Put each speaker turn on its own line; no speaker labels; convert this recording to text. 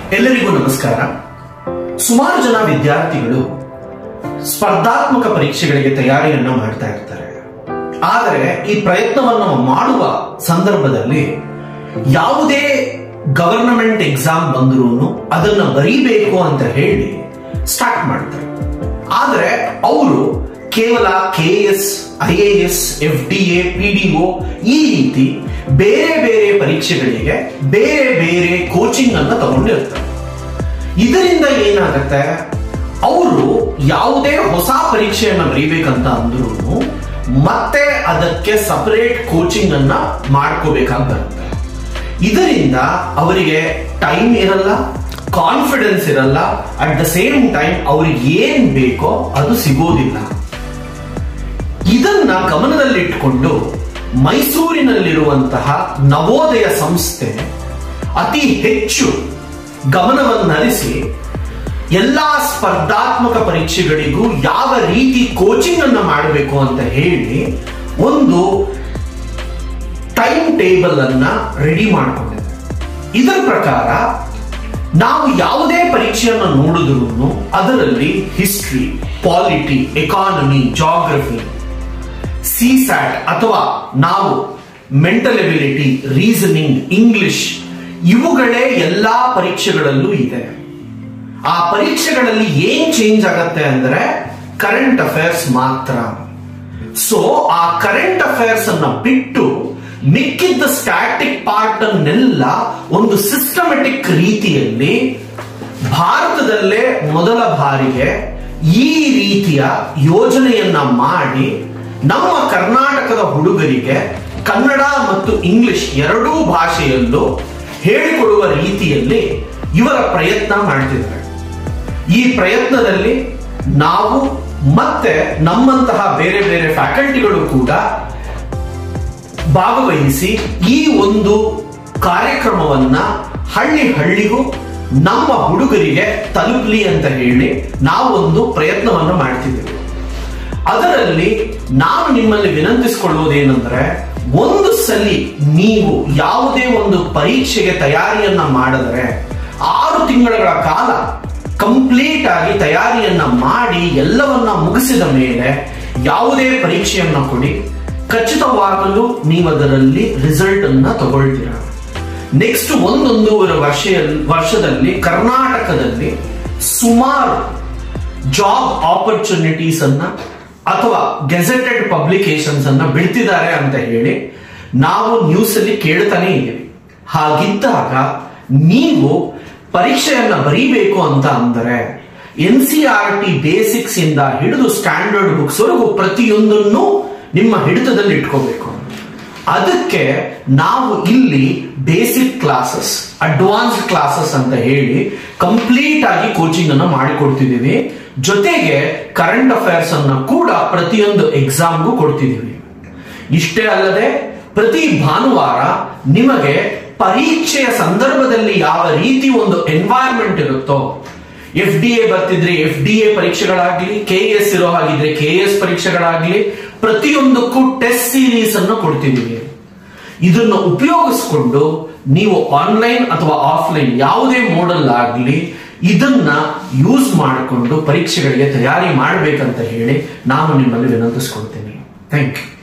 ಎಲ್ಲರಿಗೂ ನಮಸ್ಕಾರ ಸುಮಾರು ಜನ ವಿದ್ಯಾರ್ಥಿಗಳು ಸ್ಪರ್ಧಾತ್ಮಕ ಪರೀಕ್ಷೆಗಳಿಗೆ ತಯಾರಿಯನ್ನ ಮಾಡ್ತಾ ಇರ್ತಾರೆ ಆದರೆ ಈ ಪ್ರಯತ್ನವನ್ನು ಮಾಡುವ ಸಂದರ್ಭದಲ್ಲಿ ಯಾವುದೇ ಗವರ್ನಮೆಂಟ್ ಎಕ್ಸಾಮ್ ಬಂದರೂ ಅದನ್ನ ಬರೀಬೇಕು ಅಂತ ಹೇಳಿ ಸ್ಟಾರ್ಟ್ ಮಾಡ್ತಾರೆ ಆದರೆ ಅವರು ಕೇವಲ K S I A S F D A P D O ಈ ರೀತಿ ಬೇರೆ ಬೇರೆ ಪರೀಕ್ಷೆಗಳಿಗೆ ಬೇರೆ ಬೇರೆ ಕೋಚಿಂಗ್ ಅನ್ನ ತಗೊಂಡಿರ್ತಾರೆ ಇದರಿಂದ ಏನಾಗತ್ತೆ ಅವರು ಯಾವುದೇ ಹೊಸ ಪರೀಕ್ಷೆಯನ್ನ ಬರೀಬೇಕಂತ ಅಂದ್ರೂ ಮತ್ತೆ ಅದಕ್ಕೆ ಸಪರೇಟ್ ಕೋಚಿಂಗ್ ಅನ್ನ ಮಾಡ್ಕೋಬೇಕಾಗಿ ಬರುತ್ತೆ ಇದರಿಂದ ಅವರಿಗೆ ಟೈಮ್ ಇರಲ್ಲ ಕಾನ್ಫಿಡೆನ್ಸ್ ಇರಲ್ಲ ಅಟ್ ದ ಸೇಮ್ ಟೈಮ್ ಅವ್ರಿಗೆ ಏನ್ ಬೇಕೋ ಅದು ಸಿಗೋದಿಲ್ಲ ಇದನ್ನ ಗಮನದಲ್ಲಿಟ್ಟುಕೊಂಡು ಮೈಸೂರಿನಲ್ಲಿರುವಂತಹ ನವೋದಯ ಸಂಸ್ಥೆ ಅತಿ ಹೆಚ್ಚು ಗಮನವನ್ನರಿಸಿ ಎಲ್ಲಾ ಸ್ಪರ್ಧಾತ್ಮಕ ಪರೀಕ್ಷೆಗಳಿಗೂ ಯಾವ ರೀತಿ ಕೋಚಿಂಗ್ ಅನ್ನ ಮಾಡಬೇಕು ಅಂತ ಹೇಳಿ ಒಂದು ಟೈಮ್ ಟೇಬಲ್ ಅನ್ನ ರೆಡಿ ಮಾಡಿಕೊಂಡಿದೆ ಇದರ ಪ್ರಕಾರ ನಾವು ಯಾವುದೇ ಪರೀಕ್ಷೆಯನ್ನು ನೋಡಿದ್ರು ಅದರಲ್ಲಿ history polity economy geography CSAT ಅಥವಾ ನಾವು ಮೆಂಟಲ್ ಎಬಿಲಿಟಿ ರೀಸನಿಂಗ್ ಇಂಗ್ಲಿಷ್ ಇವುಗಳೇ ಎಲ್ಲಾ ಪರೀಕ್ಷೆಗಳಲ್ಲೂ ಇದೆ ಆ ಪರೀಕ್ಷೆಗಳಲ್ಲಿ ಏನ್ ಚೇಂಜ್ ಆಗತ್ತೆ ಅಂದ್ರೆ ಕರೆಂಟ್ ಅಫೇರ್ಸ್ ಮಾತ್ರ ಸೊ ಆ ಕರೆಂಟ್ ಅಫೇರ್ಸ್ ಅನ್ನ ಬಿಟ್ಟು ಮಿಕ್ಕಿದ್ದ ಸ್ಟ್ಯಾಟಿಕ್ ಪಾರ್ಟ್ ಅನ್ನೆಲ್ಲ ಒಂದು ಸಿಸ್ಟಮೆಟಿಕ್ ರೀತಿಯಲ್ಲಿ ಭಾರತದಲ್ಲೇ ಮೊದಲ ಬಾರಿಗೆ ಈ ರೀತಿಯ ಯೋಜನೆಯನ್ನ ಮಾಡಿ ನಮ್ಮ ಕರ್ನಾಟಕದ ಹುಡುಗರಿಗೆ ಕನ್ನಡ ಮತ್ತು ಇಂಗ್ಲಿಷ್ ಎರಡೂ ಭಾಷೆಯಲ್ಲೂ ಹೇಳಿಕೊಡುವ ರೀತಿಯಲ್ಲಿ ಇವರ ಪ್ರಯತ್ನ ಮಾಡ್ತಿದ್ದಾರೆ ಈ ಪ್ರಯತ್ನದಲ್ಲಿ ನಾವು ಮತ್ತೆ ನಮ್ಮಂತಹ ಬೇರೆ ಬೇರೆ ಫ್ಯಾಕಲ್ಟಿಗಳು ಕೂಡ ಭಾಗವಹಿಸಿ ಈ ಒಂದು ಕಾರ್ಯಕ್ರಮವನ್ನ ಹಳ್ಳಿ ಹಳ್ಳಿಗೂ ನಮ್ಮ ಹುಡುಗರಿಗೆ ತಲುಪಲಿ ಅಂತ ಹೇಳಿ ನಾವೊಂದು ಪ್ರಯತ್ನವನ್ನು ಮಾಡ್ತಿದ್ದೇವೆ ಅದರಲ್ಲಿ ನಾನು ನಿಮ್ಮಲ್ಲಿ ವಿನಂತಿಸಿಕೊಳ್ಳುವುದೇನೆಂದ್ರೆ ಒಂದು ಸಲಿ ನೀವು ಯಾವುದೇ ಒಂದು ಪರೀಕ್ಷೆಗೆ ತಯಾರಿಯನ್ನ ಮಾಡಿದರೆ ಆರು ತಿಂಗಳ ಕಾಲ ಕಂಪ್ಲೀಟ್ ಆಗಿ ತಯಾರಿಯನ್ನ ಮಾಡಿ ಎಲ್ಲವನ್ನ ಮುಗಿಸಿದ ಮೇಲೆ ಯಾವುದೇ ಪರೀಕ್ಷೆಯನ್ನ ಕೊಡಿ ಖಚಿತವಾಗಲು ನೀವು ಅದರಲ್ಲಿ ರಿಸಲ್ಟ್ ಅನ್ನ ತಗೊಳ್ತೀರ ನೆಕ್ಸ್ಟ್ ಒಂದೊಂದೂವರೆ ವರ್ಷ ವರ್ಷದಲ್ಲಿ ಕರ್ನಾಟಕದಲ್ಲಿ ಸುಮಾರು ಜಾಬ್ ಆಪರ್ಚುನಿಟೀಸ್ ಅನ್ನ ಅಥವಾ ಗೆಜೆಟೆಡ್ ಪಬ್ಲಿಕೇಶನ್ಸ್ ಅನ್ನ ಬಿಡ್ತಿದ್ದಾರೆ ಅಂತ ಹೇಳಿ ನಾವು ನ್ಯೂಸ್ ಅಲ್ಲಿ ಕೇಳ್ತಾನೆ ಇದ್ದೀವಿ ಹಾಗಿದ್ದಾಗ ನೀವು ಪರೀಕ್ಷೆಯನ್ನ ಬರೀಬೇಕು ಅಂತ ಅಂದರೆ N C R T basics ಇಂದ ಹಿಡಿದು ಸ್ಟ್ಯಾಂಡರ್ಡ್ ಬುಕ್ಸ್ ವರೆಗೂ ಪ್ರತಿಯೊಂದನ್ನು ನಿಮ್ಮ ಹಿಡಿತದಲ್ಲಿ ಇಟ್ಕೋಬೇಕು ಅದಕ್ಕೆ ನಾವು ಇಲ್ಲಿ ಬೇಸಿಕ್ ಕ್ಲಾಸಸ್ ಅಡ್ವಾನ್ಸ್ಡ್ ಕ್ಲಾಸಸ್ ಅಂತ ಹೇಳಿ ಕಂಪ್ಲೀಟ್ ಆಗಿ ಕೋಚಿಂಗ್ ಅನ್ನು ಮಾಡಿಕೊಡ್ತಿದ್ದೀವಿ ಜೊತೆಗೆ ಕರೆಂಟ್ ಅಫೇರ್ಸ್ ಅನ್ನ ಕೂಡ ಪ್ರತಿಯೊಂದು ಎಕ್ಸಾಮ್ಗೂ ಕೊಡ್ತಿದ್ದೀವಿ ಇಷ್ಟೇ ಅಲ್ಲದೆ ಪ್ರತಿ ಭಾನುವಾರ ನಿಮಗೆ ಪರೀಕ್ಷೆಯ ಸಂದರ್ಭದಲ್ಲಿ ಯಾವ ರೀತಿ ಒಂದು ಎನ್ವೈರ್ಮೆಂಟ್ ಇರುತ್ತೋ ಎಫ್ ಡಿ ಎ ಬರ್ತಿದ್ರೆ ಎಫ್ ಡಿ ಎ ಪರೀಕ್ಷೆಗಳಾಗ್ಲಿ ಕೆ ಎಸ್ ಇರೋ ಹಾಗಿದ್ರೆ ಕೆ ಎಸ್ ಪರೀಕ್ಷೆಗಳಾಗ್ಲಿ ಪ್ರತಿಯೊಂದಕ್ಕೂ ಟೆಸ್ಟ್ ಸೀರೀಸ್ ಅನ್ನು ಕೊಡ್ತಿದ್ದೀವಿ ಇದನ್ನು ಉಪಯೋಗಿಸ್ಕೊಂಡು ನೀವು ಆನ್ಲೈನ್ ಅಥವಾ ಆಫ್ಲೈನ್ ಯಾವುದೇ ಮೋಡಲ್ ಆಗಲಿ ಇದನ್ನ ಯೂಸ್ ಮಾಡಿಕೊಂಡು ಪರೀಕ್ಷೆಗಳಿಗೆ ತಯಾರಿ ಮಾಡಬೇಕಂತ ಹೇಳಿ ನಾನು ನಿಮ್ಮಲ್ಲಿ ವಿನಂತಿಸ್ಕೊಳ್ತೇನೆ ಥ್ಯಾಂಕ್ ಯು